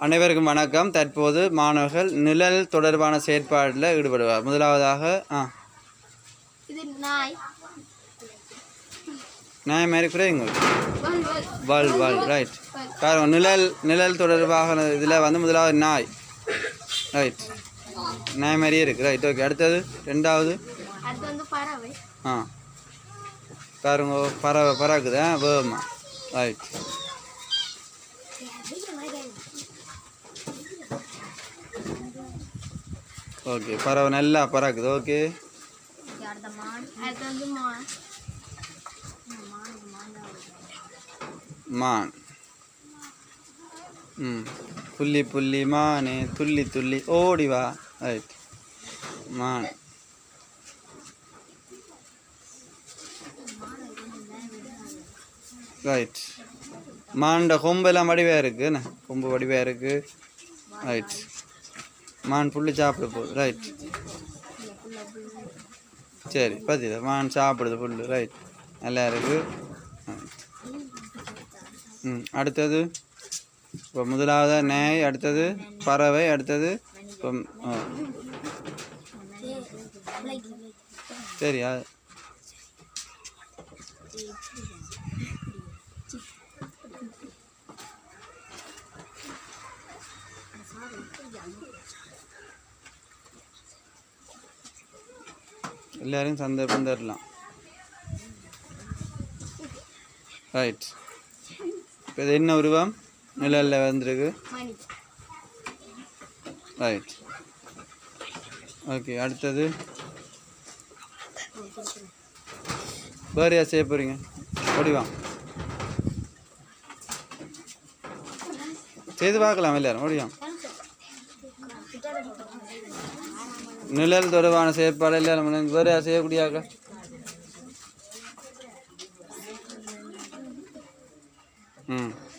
அனைவருக்கும் வணக்கம் தற்போது மாணவர்கள் நிழல் தொடர்பான செயற்பாடில் ஈடுபடுவார் முதலாவதாக ஆ இது நாய் நான் மாதிரி குறையுங்க வல் வல் வல் வல் ரைட் காரணம் நிழல் நிழல் தொடர்பாக இதில் வந்து முதலாவது நாய் ரைட் நாய் மாதிரியே இருக்குது ரைட் ஓகே அடுத்தது ரெண்டாவது அது வந்து பறவை ஆ பாருங்க பறவை பறக்குதா வேகமா ரைட் ஓகே பறவை நல்லா பறக்குது ஓகே அடுத்த மான் அது வந்து மான் மான் ம் புள்ளி புள்ளி மானே துள்ளி துள்ளி ஓடி வா ரைட் மான் ரைட் மான்ட கொம்பெல்லாம் வடிவாக இருக்கு என்ன கொம்பு வடிவாக இருக்கு ரைட் மான் புள்ளி சாப்பிட போகுது ரைட் சரி பார்த்தீங்களா மான் சாப்பிடுது புல்லு ரைட் நல்லா இருக்கு ரைட். ம் அடுத்தது இப்போ முதலாவது நாய் அடுத்தது பறவை அடுத்தது இப்போ ஆ. சரி அது எல்லாரும் சந்தர்ப்பம் தரலாம் ரைட் இப்போ இது என்ன உருவம் நிழலில் வந்திருக்கு மணி ரைட் ஓகே அடுத்தது வேறு யார் செய்ய போகிறீங்க ஓடிவா செய்து பார்க்கலாம் எல்லாரும் ஓடிவாங்க நிழல் தொடர்பான செயற்பாடு எல்லாரும் வேறு யார் செய்யக்கூடியாக்க ம்